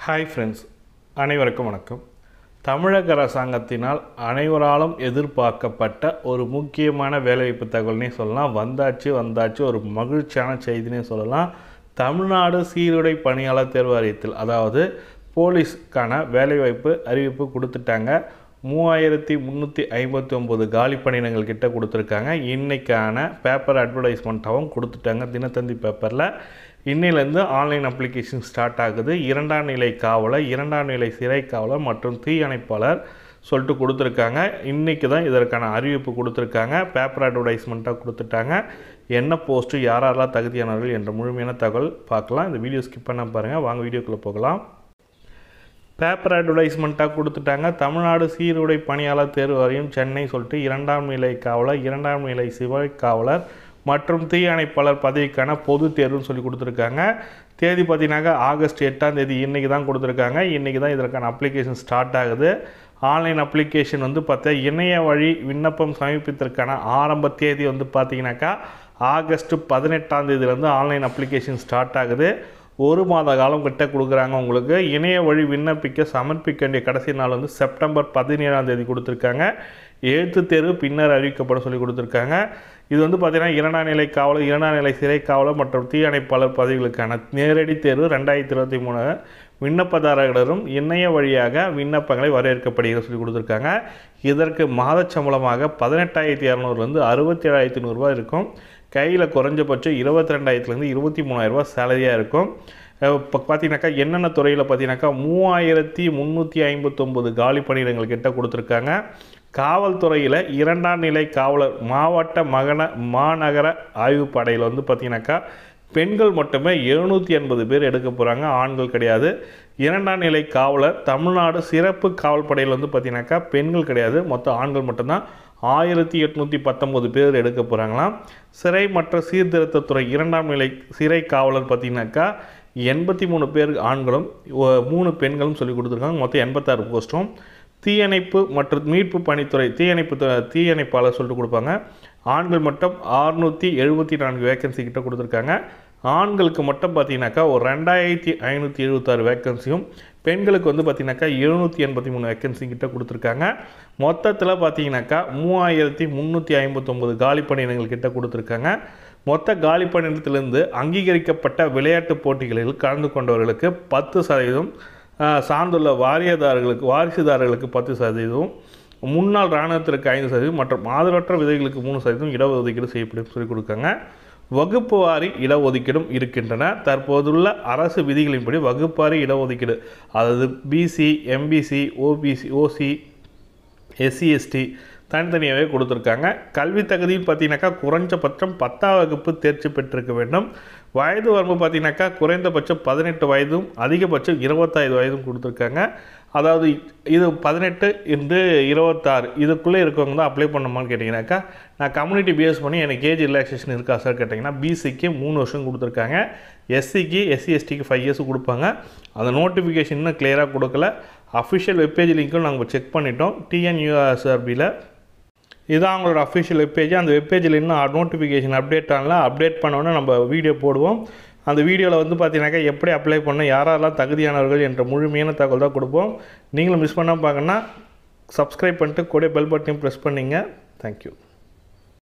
hi friends அனைவருக்கும் வணக்கம் தமிழக அரசாங்கத்தினால் அனைவராலும் எதிர்பார்க்கப்பட்ட ஒரு முக்கியமான வேலைவாய்ப்பு தகவல்னே சொல்லலாம் வந்தாச்சு வந்தாச்சு ஒரு மகிழ்ச்சியான செய்தினே சொல்லலாம் தமிழ்நாடு சீருடை பணியாளர் தேர்வு வாரியத்தில் அதாவது போலீஸ்க்கான வேலைவாய்ப்பு அறிவிப்பு கொடுத்துட்டாங்க மூவாயிரத்தி முந்நூற்றி ஐம்பத்தி ஒம்பது காலி பணியிடங்கள் கிட்ட கொடுத்துருக்காங்க இன்னைக்கான பேப்பர் அட்வர்டைஸ்மெண்ட்டாகவும் கொடுத்துட்டாங்க தினத்தந்தி பேப்பரில் இன்னிலேருந்து ஆன்லைன் அப்ளிகேஷன் ஸ்டார்ட் ஆகுது இரண்டாம் நிலை காவலர் இரண்டாம் நிலை சிறை காவலர் மற்றும் தீயணைப்பாளர் சொல்லிட்டு கொடுத்துருக்காங்க இன்றைக்கி தான் இதற்கான அறிவிப்பு கொடுத்துருக்காங்க பேப்பர் அட்வர்டைஸ்மெண்ட்டாக கொடுத்துட்டாங்க என்ன போஸ்ட்டு யாரெல்லாம் தகுதியானவர்கள் என்ற முழுமையான தகவல் பார்க்கலாம் இந்த வீடியோ ஸ்கிப் பண்ண பாருங்கள் வாங்க வீடியோக்குள்ளே போகலாம் பேப்பர் அட்வர்டைஸ்மெண்ட்டாக கொடுத்துட்டாங்க தமிழ்நாடு சீருடை பணியாளர் தேர்வு வாரியம் சென்னை சொல்லிட்டு இரண்டாம் நிலை காவலர் இரண்டாம் நிலை சிறை காவலர் மற்றும் தீயணைப்பாளர் பதவிக்கான பொது தேர்வுன்னு சொல்லி கொடுத்துருக்காங்க தேதி பார்த்தீங்கன்னாக்கா ஆகஸ்ட் எட்டாம் தேதி இன்றைக்கி தான் கொடுத்துருக்காங்க இன்றைக்கி தான் இதற்கான அப்ளிகேஷன் ஸ்டார்ட் ஆகுது ஆன்லைன் அப்ளிகேஷன் வந்து பார்த்தா இணைய வழி விண்ணப்பம் சமர்ப்பித்தற்கான ஆரம்ப தேதி வந்து பார்த்தீங்கன்னாக்கா ஆகஸ்ட் பதினெட்டாம் தேதியிலேருந்து ஆன்லைன் அப்ளிகேஷன் ஸ்டார்ட் ஆகுது ஒரு மாத காலம் கிட்ட கொடுக்குறாங்க உங்களுக்கு இணைய வழி விண்ணப்பிக்க சமர்ப்பிக்க வேண்டிய கடைசி நாள் வந்து செப்டம்பர் பதினேழாம் தேதி கொடுத்துருக்காங்க எழுத்து தேர்வு பின்னர் அறிவிக்கப்பட சொல்லி கொடுத்துருக்காங்க இது வந்து பார்த்திங்கன்னா இரண்டாம் நிலை காவலர் இரண்டாம் நிலை சிறை காவலர் மற்றும் தீயணைப்பாளர் பதவிகளுக்கான நேரடி தேர்வு ரெண்டாயிரத்தி இருபத்தி மூணு விண்ணப்பதாரர்களிடம் இணைய வழியாக விண்ணப்பங்களை வரவேற்கப்படுகிற சொல்லி கொடுத்துருக்காங்க இதற்கு மாதச் சம்பளமாக பதினெட்டாயிரத்தி இரநூறுலேருந்து அறுபத்தி ஏழாயிரத்தி நூறுரூவா இருக்கும் கையில் குறைஞ்சபட்சம் இருபத்தி ரெண்டாயிரத்துலேருந்து இருபத்தி மூணாயிரரூபா சேலரியாக இருக்கும் இப்போ பார்த்தீங்கன்னாக்கா என்னென்ன துறையில் பார்த்தீங்கன்னாக்கா மூவாயிரத்தி முந்நூற்றி ஐம்பத்தொம்பது காலி பணியிடங்கள் கிட்ட கொடுத்துருக்காங்க காவல்துறையில் இரண்டாம் நிலை காவலர் மாவட்ட மகன மாநகர ஆய்வுப் படையில் வந்து பார்த்தீங்கன்னாக்கா பெண்கள் மட்டுமே எழுநூற்றி எண்பது பேர் எடுக்க போகிறாங்க ஆண்கள் கிடையாது இரண்டாம் நிலை காவலர் தமிழ்நாடு சிறப்பு காவல் படையில் வந்து பார்த்தீங்கன்னாக்கா பெண்கள் கிடையாது மொத்தம் ஆண்கள் மட்டும்தான் ஆயிரத்தி எட்நூற்றி பத்தொம்போது பேர் எடுக்க போகிறாங்களாம் சிறை மற்றும் சீர்திருத்தத்துறை இரண்டாம் நிலை சிறை காவலர் பார்த்தீங்கன்னாக்கா எண்பத்தி மூணு பேர் ஆண்களும் ஒ- மூணு பெண்களும் சொல்லி கொடுத்துருக்காங்க மொத்தம் எண்பத்தாறு போஸ்ட்டும் தீயணைப்பு மற்றும் மீட்பு பணித்துறை தீயணைப்பு து- தீயணைப்பாளர் சொல்லிட்டு கொடுப்பாங்க ஆண்கள் மட்டும் ஆறுநூற்றி எழுபத்தி நான்கு வேக்கன்சி கிட்ட கொடுத்துருக்காங்க ஆண்களுக்கு மட்டும் பார்த்தீங்கன்னாக்கா ஒரு ரெண்டாயிரத்தி ஐநூற்றி எழுபத்தாறு வேக்கன்சியும் பெண்களுக்கு வந்து பார்த்தீங்கன்னாக்கா எழுநூற்றி எண்பத்தி மூணு வேக்கன்சி கிட்ட கொடுத்துருக்காங்க மொத்தத்தில் பார்த்தீங்கன்னாக்கா மூவாயிரத்தி முந்நூற்றி ஐம்பத்தொம்பது காலி பணியிடங்கள் கிட்ட கொடுத்துருக்காங்க மொத்த காலி பணியிடத்திலிருந்து அங்கீகரிக்கப்பட்ட விளையாட்டுப் போட்டிகளில் கலந்து கொண்டவர்களுக்கு பத்து சதவீதம் ஆஹ், சார்ந்துள்ள வாரியதாரர்களுக்கு வாரிசுதாரர்களுக்கு பத்து சதவீதம் முன்னாள் இராணுவத்திற்கு ஐந்து சதவீதம் மற்றும் ஆதரவற்ற விதைகளுக்கு மூணு சதவீதம் இடஒதுக்கீடு செய்யப்படும் சொல்லி கொடுக்காங்க வகுப்பு வாரி இடஒதுக்கீடும் இருக்கின்றன தற்போதுள்ள அரசு விதிகளின்படி வகுப்பு வாரி இடஒதுக்கீடு அதாவது BC MBC OBC OC SC ST தனித்தனியாகவே கொடுத்துருக்காங்க கல்வி தகுதின்னு பார்த்தீங்கன்னாக்கா குறைஞ்சபட்சம் பத்தாம் வகுப்பு தேர்ச்சி பெற்றிருக்க வேண்டும் வயது வரம்பு பார்த்தீங்கன்னாக்கா குறைந்தபட்சம் பதினெட்டு வயதும் அதிகபட்சம் இருபத்தைந்து வயதும் கொடுத்துருக்காங்க அதாவது இது பதினெட்டு இன்று இருபத்தாறு இதுக்குள்ளே இருக்கவங்க தான் அப்ளை பண்ணணுமான்னு கேட்டிங்கனாக்கா நான் கம்யூனிட்டி பேஸ் பண்ணி எனக்கு ஏஜ் ரிலாக்ஸேஷன் இருக்கா சார் கேட்டிங்கன்னா பிசிக்கு மூணு வருஷம் கொடுத்துருக்காங்க எஸ்சிக்கு எஸ்சி எஸ்டிக்கு ஃபைவ் இயர்ஸ் கொடுப்பாங்க அந்த நோட்டிஃபிகேஷன் இன்னும் கிளியராக கொடுக்கல அஃபிஷியல் வெப்பேஜ் லிங்க்கும் நாங்கள் செக் பண்ணிட்டோம் டிஎன்யூஎஸ்ஆர்பியில் இதான் அவங்களோட அஃபிஷியல் வெப்பேஜ் அந்த வெப்பேஜில் இன்னும் நோட்டிஃபிகேஷன் அப்டேட் ஆகல அப்டேட் பண்ணோன்னே நம்ம வீடியோ போடுவோம் அந்த வீடியோவில் வந்து பார்த்தீங்கன்னாக்கா எப்படி அப்ளை பண்ண யாரெல்லாம் தகுதியானவர்கள் என்ற முழுமையான தகவல் தான் கொடுப்போம் நீங்களும் மிஸ் பண்ணாமல் பார்க்கணுன்னா சப்ஸ்கிரைப் பண்ணிட்டு கூட பெல் பட்டனையும் ப்ரெஸ் பண்ணிங்க தேங்க்யூ